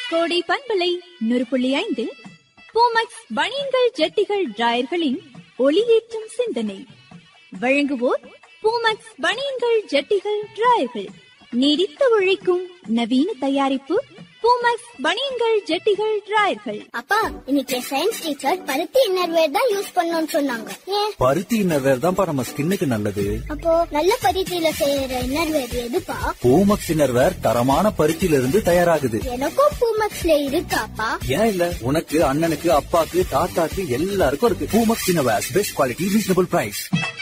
கோடை பண்பலை நூறு புள்ளி ஐந்தில் பூமக்ஸ் பனியன்கள் ஜட்டிகள் டிராயர்களின் ஒளியேற்றும் சிந்தனை வழங்குவோர் பூமக்ஸ் பனியன்கள் ஜட்டிகள் டிராயர்கள் நீடித்து உழைக்கும் நவீன தயாரிப்பு பூமக்ஸ் பனியன்கள் ஜட்டிகள் டிராயர்கள் அப்பா இன்னைக்கு சயின்ஸ் டீச்சர் பருத்தி இன்னர்வேர் தான் யூஸ் பண்ணணும்னு சொன்னாங்க ஏன் பருத்தி இன்னர்வேர் தான்ப்பா நம்ம ஸ்கின்னுக்கு நல்லது அப்போ நல்ல பருத்தியில செய்யற இன்னர்வேர் எதுப்பா பூமக்ஸ் இன்னர்வேர் தரமான பருத்தியில இருந்து தயாராகுது எனக்கும் பூமக்ஸ்ல இருக்காப்பா ஏன் இல்ல உனக்கு அண்ணனுக்கு அப்பாக்கு தாத்தாக்கு எல்லாருக்கும் இருக்கு Poomex innerwear best quality reasonable price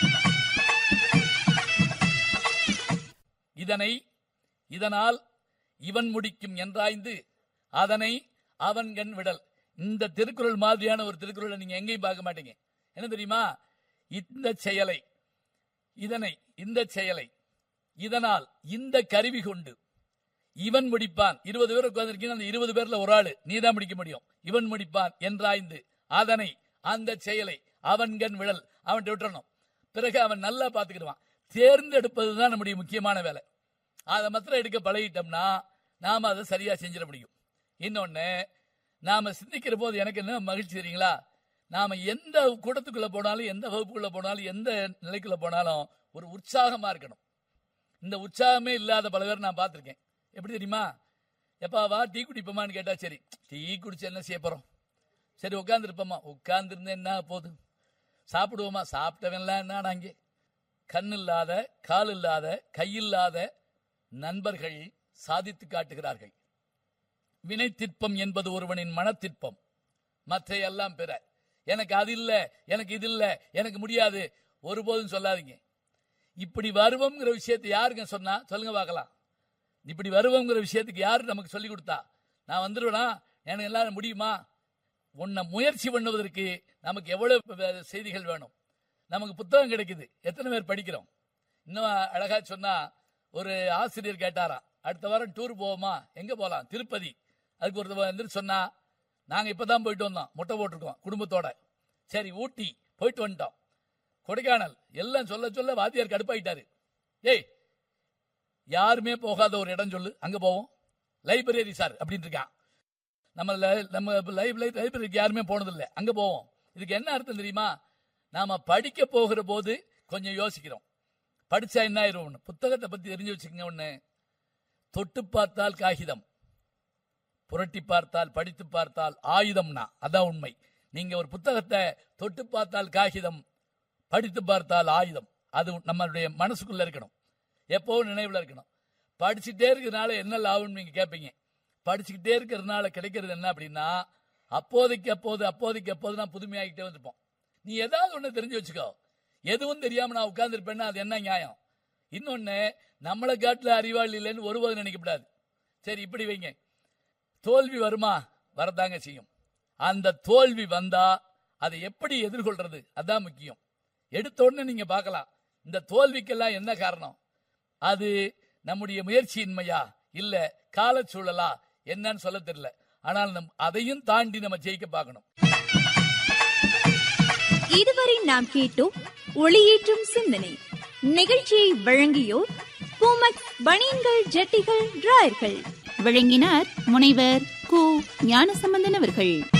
இதனை இதனால் இவன் முடிக்கும் என்றாய்ந்து அதனை அவன் கண் விடல் இந்த திருக்குறள் மாதிரியான ஒரு திருக்குறளை நீங்க எங்கேயும் பார்க்க மாட்டீங்க என்ன தெரியுமா இந்த செயலை இதனை இந்த செயலை இதனால் இந்த கருவி கொண்டு இவன் முடிப்பான் இருபது பேர் உட்கார்ந்திருக்கீங்க அந்த இருபது பேர்ல ஒரு ஆளு நீ தான் முடிக்க முடியும் இவன் முடிப்பான் என்றாய்ந்து அதனை அந்த செயலை அவன் கண் விழல் அவன் விட்டுறணும் பிறகு அவன் நல்லா பார்த்துக்கிடுவான் தேர்ந்தெடுப்பது தான் நம்முடைய முக்கியமான வேலை அதை மாத்திரம் எடுக்க பழகிட்டோம்னா நாம அதை சரியா செஞ்சிட முடியும் இன்னொன்னு நாம சிந்திக்கிற போது எனக்கு என்ன மகிழ்ச்சி தெரியுங்களா நாம எந்த கூட்டத்துக்குள்ள போனாலும் எந்த வகுப்புக்குள்ள போனாலும் எந்த நிலைக்குள்ள போனாலும் ஒரு உற்சாகமா இருக்கணும் இந்த உற்சாகமே இல்லாத பல பேர் நான் பார்த்திருக்கேன் எப்படி தெரியுமா எப்பா வா டீ குடிப்போமான்னு கேட்டா சரி டீ குடிச்சு என்ன செய்ய போறோம் சரி உட்காந்துருப்போமா உட்கார்ந்துருந்தா என்ன போகுது சாப்பிடுவோமா சாப்பிட்டவன்லாம் என்ன அங்கே கண் இல்லாத கால் இல்லாத கையில்லாத நண்பர்கள் சாதித்து காட்டுகிறார்கள் வினைத்திற்பம் என்பது ஒருவனின் மனத்திற்பம் மற்ற எல்லாம் பிற எனக்கு அது இல்ல எனக்கு இது இல்ல எனக்கு முடியாது ஒருபோதும் சொல்லாதீங்க இப்படி வருவோம்ங்கிற விஷயத்தை யாருங்க சொன்னா சொல்லுங்க பார்க்கலாம் இப்படி வருவோங்கிற விஷயத்துக்கு யாரு நமக்கு சொல்லி கொடுத்தா நான் வந்துடுவேனா எனக்கு எல்லாரும் முடியுமா உன்னை முயற்சி பண்ணுவதற்கு நமக்கு எவ்வளவு வே- செய்திகள் வேணும் நமக்கு புத்தகம் கிடைக்குது எத்தனை பேர் படிக்கிறோம் இன்னும் அழகா சொன்னா ஒரு ஆசிரியர் கேட்டாராம் அடுத்த வாரம் டூர் போவோமா எங்க போலாம் திருப்பதி அதுக்கு ஒருத்தர் வந்து சொன்னா நாங்க இப்பதான் போயிட்டு வந்தோம் முட்டை போட்டிருக்கோம் குடும்பத்தோட சரி ஊட்டி போயிட்டு வந்துட்டோம் கொடைக்கானல் எல்லாம் சொல்ல சொல்ல வாத்தியார் கடுப்பாயிட்டாரு ஏய் யாருமே போகாத ஒரு இடம் சொல்லு அங்க போவோம் லைப்ரரி சார் அப்படின்னு இருக்கான் நம்ம ல- நம்ம லைப் லைப்ரரிக்கு யாருமே போனதில்லை அங்க போவோம் இதுக்கு என்ன அர்த்தம் தெரியுமா நாம படிக்க போகிற போது கொஞ்சம் யோசிக்கிறோம் படிச்சா என்ன ஆயிரும் புத்தகத்தை பத்தி தெரிஞ்சு வச்சுக்கோங்க ஒண்ணு தொட்டு பார்த்தால் காகிதம் புரட்டி பார்த்தால் படித்து பார்த்தால் ஆயுதம்னா அதான் உண்மை நீங்க ஒரு புத்தகத்தை தொட்டு பார்த்தால் காகிதம் படித்து பார்த்தால் ஆயுதம் அது நம்மளுடைய மனசுக்குள்ள இருக்கணும் எப்பவும் நினைவுல இருக்கணும் படிச்சுட்டே இருக்கிறதுனால என்ன லாபம்னு நீங்க கேட்பீங்க படிச்சுக்கிட்டே இருக்கிறதுனால கிடைக்கிறது என்ன அப்படின்னா அப்போதைக்கு அப்போது அப்போதைக்கு அப்போது நான் புதுமையாகிட்டே வந்திருப்போம் நீ ஏதாவது ஒண்ணு தெரிஞ்சு வச்சுக்கோ எதுவும் தெரியாம நான் உட்கார்ந்துருப்பேன்னா அது என்ன நியாயம் இன்னொன்னு நம்மளை காட்டுல அறிவாளி இல்லைன்னு ஒருபோதும் நினைக்கப்படாது சரி இப்படி வைங்க தோல்வி வருமா வரதாங்க செய்யும் அந்த தோல்வி வந்தா அதை எப்படி எதிர்கொள்றது அதான் முக்கியம் எடுத்த உடனே நீங்க பார்க்கலாம் இந்த தோல்விக்கெல்லாம் என்ன காரணம் அது நம்முடைய முயற்சியின்மையா இல்ல காலச்சூழலா என்னன்னு சொல்ல தெரியல ஆனால் நம் அதையும் தாண்டி நம்ம ஜெயிக்க பார்க்கணும் இதுவரை நாம் கேட்டோம் ஒளியேற்றும் சிந்தனை நிகழ்ச்சியை வழங்கியோர் பூமக்ஸ் பனியன்கள் ஜட்டிகள் டிராயர்கள் வழங்கினார் முனைவர் கு ஞானசம்பந்தன் அவர்கள்